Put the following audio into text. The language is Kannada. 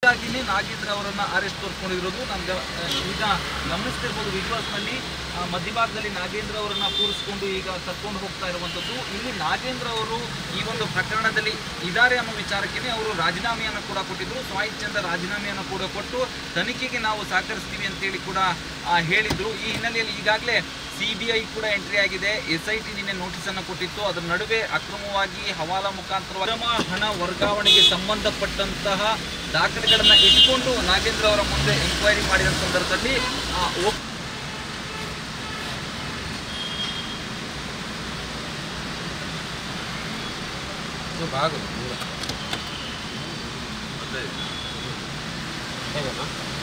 ಅದಕ್ಕಾಗಿನೇ ನಾಗೇಂದ್ರ ಅವರನ್ನ ಅರೆಸ್ಟ್ ತೋರ್ಸ್ಕೊಂಡಿರೋದು ನಮ್ಗೆ ಆ, ಈಗ ಗಮನಿಸ್ತಿರ್ಬೋದು ವಿಜುವಲ್ಸ್ ನಲ್ಲಿ ಆ, ಮಧ್ಯಭಾಗದಲ್ಲಿ ನಾಗೇಂದ್ರ ಅವರನ್ನ ಕೂರಿಸ್ಕೊಂಡು ಈಗ ಕರ್ಕೊಂಡು ಹೋಗ್ತಾ ಇರುವಂತದ್ದು ಇಲ್ಲಿ ನಾಗೇಂದ್ರ ಅವರು ಈ ಒಂದು ಪ್ರಕರಣದಲ್ಲಿ ಇದ್ದಾರೆ ಅನ್ನೋ ವಿಚಾರಕ್ಕೆ ಅವರು ರಾಜೀನಾಮೆಯನ್ನು ಕೂಡ ಕೊಟ್ಟಿದ್ರು ಸ್ವಾಯಿಚ್ಛಂದ ರಾಜೀನಾಮೆಯನ್ನು ಕೂಡ ಕೊಟ್ಟು ತನಿಖೆಗೆ ನಾವು ಸಹಕರಿಸ್ತೀವಿ ಅಂತೇಳಿ ಕೂಡ ಆ, ಹೇಳಿದ್ರು ಈ ಹಿನ್ನೆಲೆಯಲ್ಲಿ ಈಗಾಗಲೇ ಸಿ ಬಿ ಐ ಕೂಡ ಎಂಟ್ರಿ ಆಗಿದೆ ಎಸ್ ಐ ಟಿ ನಿನ್ನೆ ನೋಟಿಸ್ ಅನ್ನು ಕೊಟ್ಟಿತ್ತು ಅದರ ನಡುವೆ ಅಕ್ರಮವಾಗಿ ಹವಾಲಾ ಮುಖಾಂತರ ಅಕ್ರಮ ಹಣ ವರ್ಗಾವಣೆಗೆ ಸಂಬಂಧಪಟ್ಟಂತಹ ದಾಖಲೆಗಳನ್ನ ಇಟ್ಕೊಂಡು ನಾಗೇಂದ್ರ ಅವರ ಮುಂದೆ ಎಂಕ್ವೈರಿ ಮಾಡಿದ ಸಂದರ್ಭದಲ್ಲಿ ಆ, ಒಪ್- ಭಾಗ ಮತ್ತೆ ಹೇಗಮ್ಮ